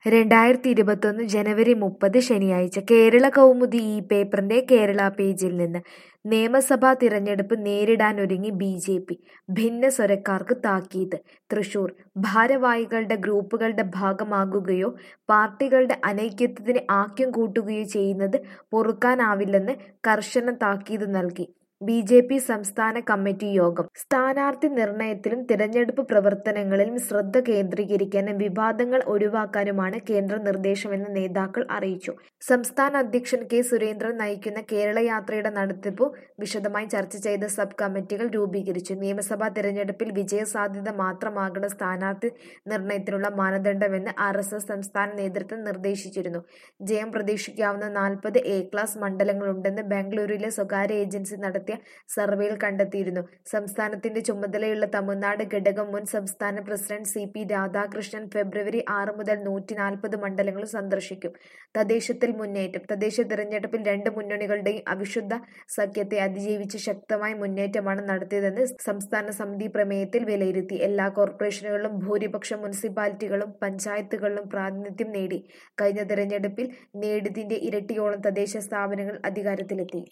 രണ്ടായിരത്തി ഇരുപത്തൊന്ന് ജനുവരി മുപ്പത് ശനിയാഴ്ച കേരള കൗമുദി ഈ പേപ്പറിന്റെ കേരള പേജിൽ നിന്ന് നിയമസഭാ തിരഞ്ഞെടുപ്പ് നേരിടാനൊരുങ്ങി ബി ജെ പി ഭിന്നസ്വരക്കാർക്ക് താക്കീത് തൃശൂർ ഭാരവാഹികളുടെ ഗ്രൂപ്പുകളുടെ ഭാഗമാകുകയോ പാർട്ടികളുടെ അനൈക്യത്തിന് ആക്കം കൂട്ടുകയോ ചെയ്യുന്നത് പൊറുക്കാനാവില്ലെന്ന് കർശന താക്കീത് നൽകി ബി ജെ പി സംസ്ഥാന കമ്മിറ്റി യോഗം സ്ഥാനാർത്ഥി നിർണയത്തിലും തിരഞ്ഞെടുപ്പ് പ്രവർത്തനങ്ങളിലും ശ്രദ്ധ കേന്ദ്രീകരിക്കാനും വിവാദങ്ങൾ ഒഴിവാക്കാനുമാണ് കേന്ദ്ര നിർദ്ദേശമെന്ന് നേതാക്കൾ അറിയിച്ചു സംസ്ഥാന അധ്യക്ഷൻ കെ സുരേന്ദ്രൻ നയിക്കുന്ന കേരള യാത്രയുടെ നടത്തിപ്പു വിശദമായി ചർച്ച ചെയ്ത സബ് കമ്മിറ്റികൾ രൂപീകരിച്ചു നിയമസഭാ തിരഞ്ഞെടുപ്പിൽ വിജയസാധ്യത മാത്രമാകണം സ്ഥാനാർത്ഥി നിർണയത്തിനുള്ള മാനദണ്ഡമെന്ന് ആർ എസ് എസ് സംസ്ഥാന നേതൃത്വം നിർദ്ദേശിച്ചിരുന്നു ജയം പ്രതീക്ഷിക്കാവുന്ന നാൽപ്പത് എ ക്ലാസ് മണ്ഡലങ്ങളുണ്ടെന്ന് ബാംഗ്ലൂരിലെ സ്വകാര്യ ഏജൻസി നടത്തിയ സർവേയിൽ കണ്ടെത്തിയിരുന്നു സംസ്ഥാനത്തിന്റെ ചുമതലയുള്ള തമിഴ്നാട് ഘടകം മുൻ സംസ്ഥാന പ്രസിഡന്റ് സി പി രാധാകൃഷ്ണൻ ഫെബ്രുവരി ആറ് മുതൽ നൂറ്റി നാൽപ്പത് മണ്ഡലങ്ങൾ സന്ദർശിക്കും തദ്ദേശത്തിൽ മുന്നേറ്റം തദ്ദേശ തിരഞ്ഞെടുപ്പിൽ രണ്ട് മുന്നണികളുടെയും അവിശുദ്ധ സഖ്യത്തെ അതിജീവിച്ച് ശക്തമായ മുന്നേറ്റമാണ് നടത്തിയതെന്ന് സംസ്ഥാന സമിതി പ്രമേയത്തിൽ വിലയിരുത്തി എല്ലാ കോർപ്പറേഷനുകളിലും ഭൂരിപക്ഷം മുനിസിപ്പാലിറ്റികളും പഞ്ചായത്തുകളിലും പ്രാതിനിധ്യം നേടി കഴിഞ്ഞ തിരഞ്ഞെടുപ്പിൽ നേടിയതിന്റെ ഇരട്ടിയോളം തദ്ദേശ സ്ഥാപനങ്ങൾ അധികാരത്തിലെത്തി